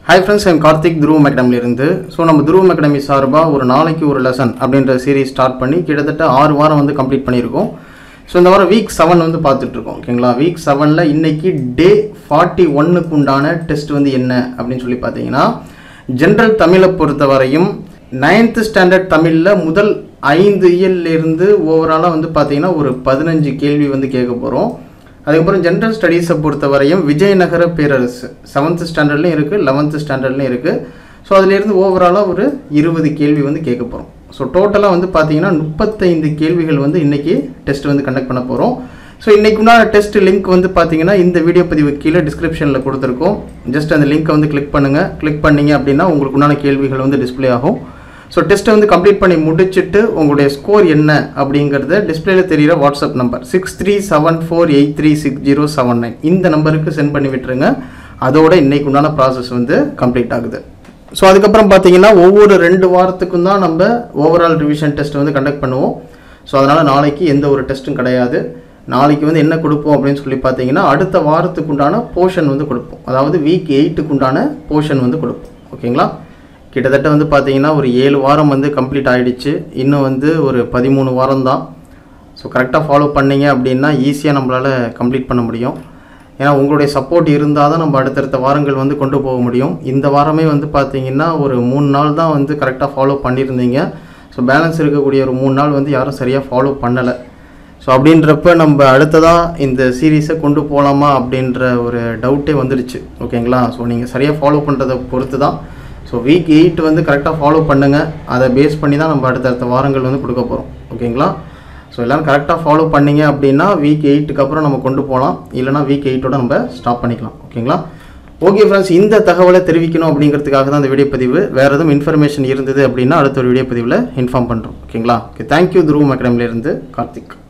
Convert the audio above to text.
hi friends என் கார்த்திக் துருவம் அகாடமிலிருந்து so நம்ம துருவம் அகாடமி சார்பாக ஒரு நாளைக்கு ஒரு லெசன் அப்படின்ற சீரீஸ் ஸ்டார்ட் பண்ணி கிட்டத்தட்ட ஆறு வாரம் வந்து கம்ப்ளீட் பண்ணியிருக்கோம் ஸோ இந்த வாரம் வீக் செவன் வந்து பார்த்துட்ருக்கோம் ஓகேங்களா வீக் செவனில் இன்னைக்கு டே ஃபார்ட்டி ஒன்னுக்கு உண்டான டெஸ்ட் வந்து என்ன அப்படின்னு சொல்லி பார்த்தீங்கன்னா ஜென்ரல் தமிழை பொறுத்த வரையும் நைன்த்து ஸ்டாண்டர்ட் தமிழில் முதல் ஐந்து இயல்லிருந்து ஓவராலாக வந்து பார்த்தீங்கன்னா ஒரு பதினஞ்சு கேள்வி வந்து கேட்க போகிறோம் அதுக்கப்புறம் ஜென்ரல் ஸ்டடீஸை பொறுத்த வரையும் விஜயநகர பேரரசு செவன்த் ஸ்டாண்டர்ட்லையும் இருக்குது லெவன்த்து ஸ்டாண்டர்ட்லையும் இருக்குது ஸோ அதிலேருந்து ஓவராலாக ஒரு இருபது கேள்வி வந்து கேட்க போகிறோம் ஸோ டோட்டலாக வந்து பார்த்தீங்கன்னா முப்பத்தைந்து கேள்விகள் வந்து இன்றைக்கி டெஸ்ட் வந்து கண்டக்ட் பண்ண போகிறோம் ஸோ இன்றைக்கு உண்டான டெஸ்ட் லிங்க் வந்து பார்த்தீங்கன்னா இந்த வீடியோ பதிவு கீழே டிஸ்கிரிப்ஷனில் கொடுத்துருக்கோம் ஜஸ்ட் அந்த லிங்க்கை வந்து கிளிக் பண்ணுங்கள் கிளிக் பண்ணீங்க அப்படின்னா உங்களுக்கு உண்டான கேள்விகள் வந்து டிஸ்ப்ளே ஆகும் ஸோ டெஸ்ட்டை வந்து கம்ப்ளீட் பண்ணி முடிச்சுட்டு உங்களுடைய ஸ்கோர் என்ன அப்படிங்கிறத டிஸ்பிளேல தெரியிற WhatsApp number six three seven four eight three six zero seven nine இந்த நம்பருக்கு சென்ட் பண்ணி விட்டுருங்க அதோட இன்னைக்கு உண்டான ப்ராசஸ் வந்து கம்ப்ளீட் ஆகுது ஸோ அதுக்கப்புறம் பார்த்தீங்கன்னா ஒவ்வொரு ரெண்டு வாரத்துக்கும் தான் நம்ம ஓவரால் ரிவிஷன் டெஸ்ட் வந்து கண்டக்ட் பண்ணுவோம் ஸோ அதனால் நாளைக்கு எந்த ஒரு டெஸ்ட்டும் கிடையாது நாளைக்கு வந்து என்ன கொடுப்போம் அப்படின்னு சொல்லி பார்த்தீங்கன்னா அடுத்த வாரத்துக்கு உண்டான போர்ஷன் வந்து கொடுப்போம் அதாவது வீக் எயிட்டுக்கு உண்டான போர்ஷன் வந்து கொடுப்போம் ஓகேங்களா கிட்டத்தட்ட வந்து பார்த்தீங்கன்னா ஒரு ஏழு வாரம் வந்து கம்ப்ளீட் ஆகிடுச்சு இன்னும் வந்து ஒரு பதிமூணு வாரம் தான் ஸோ கரெக்டாக ஃபாலோ பண்ணீங்க அப்படின்னா ஈஸியாக நம்மளால் கம்ப்ளீட் பண்ண முடியும் ஏன்னா உங்களுடைய சப்போர்ட் இருந்தால் தான் நம்ம அடுத்தடுத்த வாரங்கள் வந்து கொண்டு போக முடியும் இந்த வாரமே வந்து பார்த்தீங்கன்னா ஒரு மூணு நாள் தான் வந்து கரெக்டாக ஃபாலோ பண்ணியிருந்தீங்க ஸோ பேலன்ஸ் இருக்கக்கூடிய ஒரு மூணு நாள் வந்து யாரும் சரியாக ஃபாலோ பண்ணலை ஸோ அப்படின்றப்ப நம்ம அடுத்ததாக இந்த சீரீஸை கொண்டு போகலாமா அப்படின்ற ஒரு டவுட்டே வந்துடுச்சு ஓகேங்களா ஸோ நீங்கள் சரியாக ஃபாலோ பண்ணுறதை பொறுத்து தான் ஸோ வீக் எயிட் வந்து கரெக்டாக ஃபாலோ பண்ணுங்கள் அதை பேஸ் பண்ணி தான் நம்ம அடுத்தடுத்த வாரங்கள் வந்து கொடுக்க போகிறோம் ஓகேங்களா ஸோ எல்லோரும் கரெக்டாக ஃபாலோ பண்ணீங்க அப்படின்னா வீக் எயிட்டுக்கு அப்புறம் நம்ம கொண்டு போகலாம் இல்லைனா வீக் எயிட்டோட நம்ம ஸ்டாப் பண்ணிக்கலாம் ஓகேங்களா ஓகே ஃப்ரெண்ட்ஸ் இந்த தகவலை தெரிவிக்கணும் அப்படிங்கிறதுக்காக தான் இந்த வீடியோ பதிவு வேறு எதுவும் இன்ஃபர்மேஷன் இருந்தது அப்படின்னா அடுத்த ஒரு வீடியோ பதிவில் இன்ஃபார்ம் பண்ணுறோம் ஓகேங்களா ஓகே தேங்க்யூ துருவம் அகாடமிலேருந்து கார்த்திக்